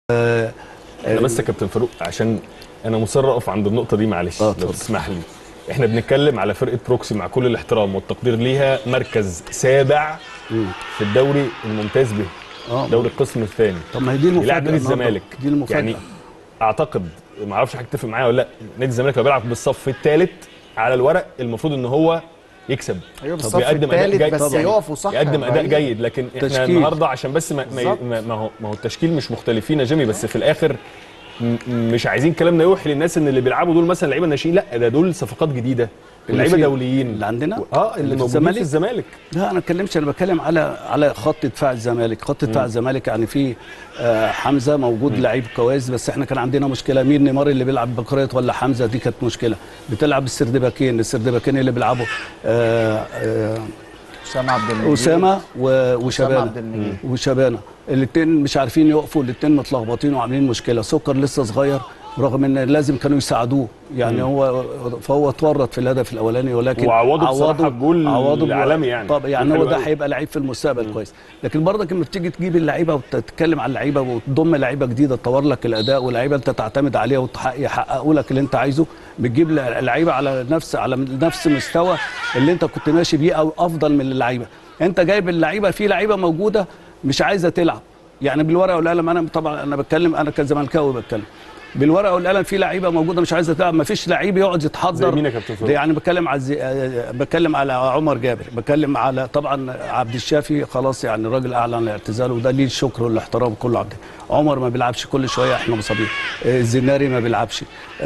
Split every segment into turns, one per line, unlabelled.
انا بس يا كابتن فاروق عشان انا مصر اقف عند النقطه دي معلش
آه،
لو
اتفضل.
تسمح لي احنا بنتكلم على فرقه بروكسي مع كل الاحترام والتقدير ليها مركز سابع في الدوري الممتاز به
اه
دوري القسم الثاني
طب ما هي دي المفاجاه
يلعب نادي
النهاردة.
الزمالك
دي المفاجاه
يعني اعتقد ما اعرفش حضرتك تتفق معايا ولا لا نادي الزمالك لو بيلعب بالصف الثالث على الورق المفروض ان هو يكسب
ايوه
طب
بالصف
يقدم أداء
الثالث
جيد
بس
طبعاً.
يقفوا صح
يقدم اداء
بعيد.
جيد لكن احنا
تشكيل.
النهارده عشان بس ما, ما,
بالظبط.
ما, ما هو ما هو التشكيل مش مختلفين يا جيمي بس في الاخر م- مش عايزين كلامنا يوحي للناس ان اللي بيلعبوا دول مثلا لعيبه ناشئين لا ده دول صفقات جديده
اللي
لعيبه
في-
دوليين
اللي عندنا
اه اللي
في
موجودين في
الزمالك؟
الزمالك
لا انا ما اتكلمش انا بتكلم على على خط دفاع الزمالك خط دفاع الزمالك يعني في آه، حمزه موجود لعيب كويس بس احنا كان عندنا مشكله مين نيمار اللي بيلعب بكريت ولا حمزه دي كانت مشكله بتلعب السردباكين السردباكين اللي بيلعبوا آه، آه،
اسامه عبد المجيد
اسامه و-
عبد
وشبانه
المجيد.
وشبانه الاثنين مش عارفين يقفوا الاثنين متلخبطين وعاملين مشكله سكر لسه صغير رغم ان لازم كانوا يساعدوه يعني هو فهو اتورط في الهدف الاولاني ولكن
وعوضه بصراحة بجول
عوضه ب-
عالمي يعني.
طب يعني
جول
هو
حلو
ده
قوي.
هيبقى لعيب في المستقبل كويس لكن برضك لما بتيجي تجيب اللعيبه وتتكلم على اللعيبه وتضم لعيبه جديده تطور لك الاداء ولعيبه انت تعتمد عليها ويحققوا لك اللي انت عايزه بتجيب لعيبه على نفس على نفس مستوى اللي انت كنت ماشي بيه او افضل من اللعيبه انت جايب اللعيبه في لعيبه موجوده مش عايزه تلعب يعني بالورقه والقلم انا طبعا انا بتكلم انا كزملكاوي بتكلم بالورقه والقلم في لعيبه موجوده مش عايزه تلعب ما فيش لعيب يقعد يتحضر
زي مين يا كابتن فاروق؟
ده يعني بتكلم على زي... آه، بتكلم على عمر جابر بتكلم على طبعا عبد الشافي خلاص يعني الراجل اعلن اعتزاله وده ليه الشكر والاحترام كله عبد عمر ما بيلعبش كل شويه احنا مصابين آه، الزناري ما بيلعبش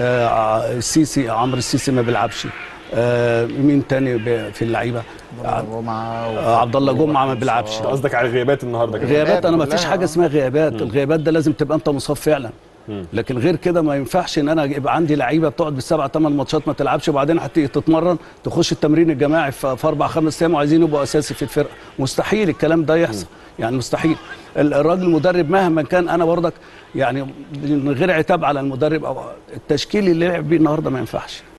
آه، السيسي عمرو السيسي ما بيلعبش آه، مين تاني ب- في اللعيبه
جمعه
آه، عبد الله جمعه ما بيلعبش
انت قصدك على غيابات النهارده كده
غيابات انا ما
كلها،
فيش حاجه
آه.
اسمها غيابات الغيابات ده لازم تبقى انت مصاب فعلا لكن غير كده ما ينفعش ان انا يبقى عندي لعيبه بتقعد بالسبع ثمان ماتشات ما تلعبش وبعدين هتيجي تتمرن تخش التمرين الجماعي في في اربع خمس ايام وعايزين يبقوا اساسي في الفرقه مستحيل الكلام ده يحصل يعني مستحيل ال- الراجل المدرب مهما كان انا برضك يعني من غير عتاب على المدرب او التشكيل اللي لعب بيه النهارده ما ينفعش